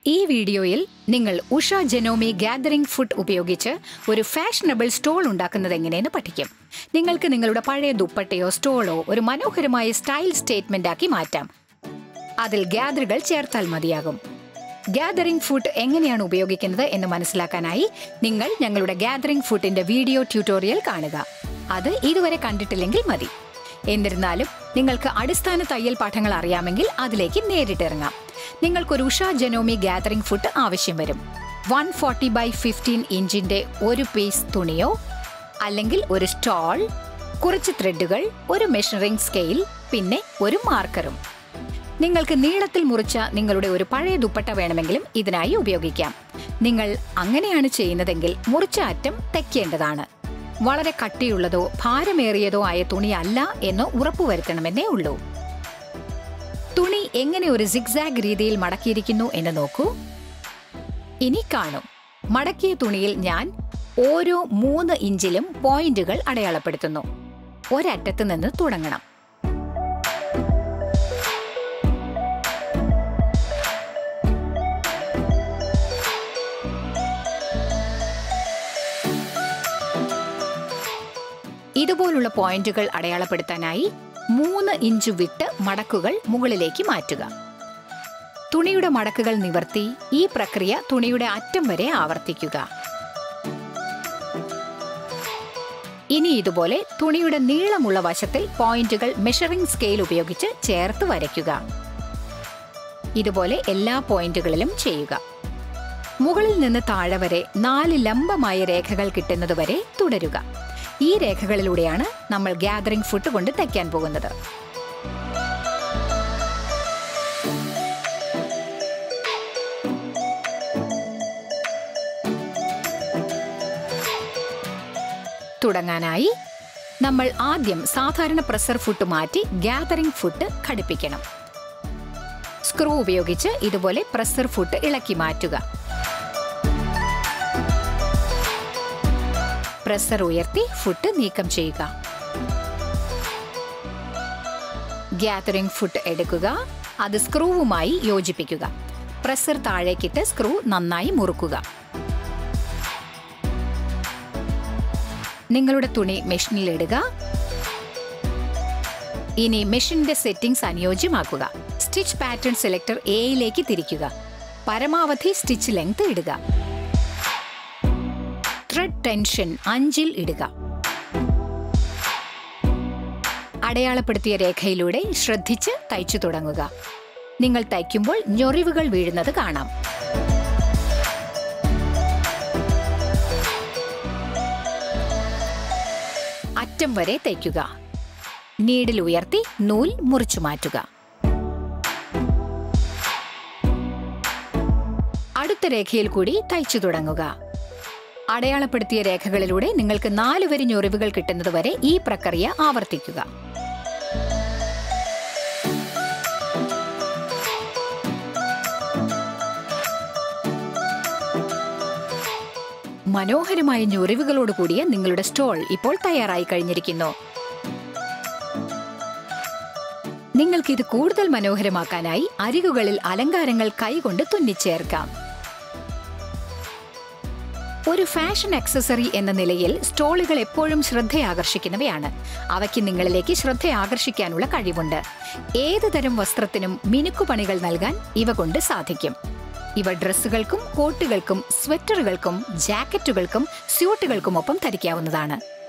ഈ വീഡിയോയിൽ നിങ്ങൾ ഉഷ ജെനോമി ഗാദറിംഗ് ഫുഡ് ഉപയോഗിച്ച് ഒരു ഫാഷനബിൾ സ്റ്റോൾ ഉണ്ടാക്കുന്നത് എങ്ങനെയെന്ന് പഠിക്കും നിങ്ങൾക്ക് നിങ്ങളുടെ പഴയ ദുപ്പട്ടയോ സ്റ്റോളോ ഒരു മനോഹരമായ സ്റ്റൈൽ സ്റ്റേറ്റ്മെന്റ് ആക്കി മാറ്റാം അതിൽ ഗ്യാദറുകൾ ചേർത്താൽ മതിയാകും ഗ്യാദറിംഗ് ഫുഡ് എങ്ങനെയാണ് ഉപയോഗിക്കുന്നത് എന്ന് മനസ്സിലാക്കാനായി നിങ്ങൾ ഞങ്ങളുടെ ഗ്യാദറിംഗ് ഫുഡിന്റെ വീഡിയോ ട്യൂട്ടോറിയൽ കാണുക അത് ഇതുവരെ കണ്ടിട്ടില്ലെങ്കിൽ മതി എന്നിരുന്നാലും നിങ്ങൾക്ക് അടിസ്ഥാന തയ്യൽ പാഠങ്ങൾ അറിയാമെങ്കിൽ അതിലേക്ക് നേരിട്ടിറങ്ങാം നിങ്ങൾക്കൊരു ഉഷ ജനോമി ഗ്യാദറിംഗ് ഫുഡ് ആവശ്യം വരും വൺ ഫോർട്ടി ബൈ ഫിഫ്റ്റീൻ ഇഞ്ചിന്റെ ഒരു പീസ് തുണിയോ അല്ലെങ്കിൽ ഒരു സ്റ്റോൾ കുറച്ച് ത്രെഡുകൾ ഒരു മെഷറിംഗ് സ്കെയിൽ പിന്നെ ഒരു മാർക്കറും നിങ്ങൾക്ക് നീളത്തിൽ മുറിച്ച നിങ്ങളുടെ ഒരു പഴയ ദുപ്പട്ട വേണമെങ്കിലും ഇതിനായി ഉപയോഗിക്കാം നിങ്ങൾ അങ്ങനെയാണ് ചെയ്യുന്നതെങ്കിൽ മുറിച്ച അറ്റം തെക്കേണ്ടതാണ് വളരെ കട്ടിയുള്ളതോ ഭാരമേറിയതോ ആയ തുണിയല്ല എന്ന് ഉറപ്പുവരുത്തണമെന്നേ ഉള്ളൂ തുണി എങ്ങനെ ഒരു സിഗ്സാഗ് രീതിയിൽ മടക്കിയിരിക്കുന്നു എന്ന് നോക്കൂ ഇനി കാണും മടക്കിയ തുണിയിൽ ഞാൻ ഓരോ മൂന്ന് ഇഞ്ചിലും പോയിന്റുകൾ അടയാളപ്പെടുത്തുന്നു ഒരറ്റത്ത് നിന്ന് തുടങ്ങണം ഇതുപോലുള്ള പോയിന്റുകൾ അടയാളപ്പെടുത്താനായി മൂന്ന് ഇഞ്ച് വിട്ട് മടക്കുകൾ മുകളിലേക്ക് മാറ്റുക തുണിയുടെ മടക്കുകൾ നിവർത്തി ഈ പ്രക്രിയ തുണിയുടെ അറ്റം വരെ ആവർത്തിക്കുക ഇനി ഇതുപോലെ തുണിയുടെ നീളമുള്ള വശത്തിൽ പോയിന്റുകൾ മെഷറിംഗ് സ്കെയിൽ ഉപയോഗിച്ച് ചേർത്ത് വരയ്ക്കുക ഇതുപോലെ എല്ലാ പോയിന്റുകളിലും ചെയ്യുക മുകളിൽ നിന്ന് താഴെ വരെ നാല് ലംബമായ രേഖകൾ കിട്ടുന്നതുവരെ തുടരുക ഈ രേഖകളിലൂടെയാണ് നമ്മൾ ഗ്യാദറിംഗ് ഫുഡ് കൊണ്ട് തയ്ക്കാൻ പോകുന്നത് തുടങ്ങാനായി നമ്മൾ ആദ്യം സാധാരണ പ്രഷർ ഫുഡ് മാറ്റി ഗ്യാദറിംഗ് ഫുഡ് ഘടിപ്പിക്കണം സ്ക്രൂ ഉപയോഗിച്ച് ഇതുപോലെ പ്രഷർ ഫുഡ് ഇളക്കി മാറ്റുക പ്രഷർ ഉയർത്തി ഫുഡ് നീക്കം ചെയ്യുക ഗ്യാതറിംഗ് ഫുഡ് എടുക്കുക അത് സ്ക്രൂവുമായി യോജിപ്പിക്കുക പ്രഷർ താഴേക്കിട്ട് സ്ക്രൂ നന്നായി മുറുക്കുക നിങ്ങളുടെ തുണി മെഷീനിലിടുക ഇനി മെഷീന്റെ സെറ്റിംഗ്സ് അനുയോജ്യമാക്കുക സ്റ്റിച്ച് പാറ്റേൺ സെലക്ടർ എയിലേക്ക് തിരിക്കുക പരമാവധി സ്റ്റിച്ച് ലെങ്ത് ഇടുക ത്രെഡ് ടെൻഷൻ അഞ്ചിൽ ഇടുക അടയാളപ്പെടുത്തിയ രേഖയിലൂടെ ശ്രദ്ധിച്ച് തയ്ച്ചു തുടങ്ങുക നിങ്ങൾ തയ്ക്കുമ്പോൾ ഞൊറിവുകൾ വീഴുന്നത് കാണാം അറ്റം വരെ തയ്ക്കുക നീഡിൽ ഉയർത്തി നൂൽ മുറിച്ചു മാറ്റുക അടുത്ത രേഖയിൽ കൂടി തയ്ച്ചു തുടങ്ങുക അടയാളപ്പെടുത്തിയ രേഖകളിലൂടെ നിങ്ങൾക്ക് നാല് വരി ഞൊറിവുകൾ കിട്ടുന്നതുവരെ ഈ പ്രക്രിയ ആവർത്തിക്കുക മനോഹരമായ ഞൊറിവുകളോട് കൂടിയ നിങ്ങളുടെ സ്റ്റോൾ ഇപ്പോൾ തയ്യാറായി കഴിഞ്ഞിരിക്കുന്നു നിങ്ങൾക്കിത് കൂടുതൽ മനോഹരമാക്കാനായി അരികുകളിൽ അലങ്കാരങ്ങൾ കൈകൊണ്ട് തുന്നിച്ചേർക്കാം ഒരു ഫാഷൻ അക്സസറി എന്ന നിലയിൽ സ്റ്റോളുകൾ എപ്പോഴും ശ്രദ്ധയാകർഷിക്കുന്നവയാണ് അവയ്ക്ക് നിങ്ങളിലേക്ക് ശ്രദ്ധ ആകർഷിക്കാനുള്ള കഴിവുണ്ട് ഏത് തരം വസ്ത്രത്തിനും മിനുക്കുപണികൾ നൽകാൻ ഇവ കൊണ്ട് സാധിക്കും ഇവ ഡ്രസ്സുകൾക്കും കോട്ടുകൾക്കും സ്വെറ്ററുകൾക്കും ജാക്കറ്റുകൾക്കും സ്യൂട്ടുകൾക്കുമൊപ്പം ധരിക്കാവുന്നതാണ്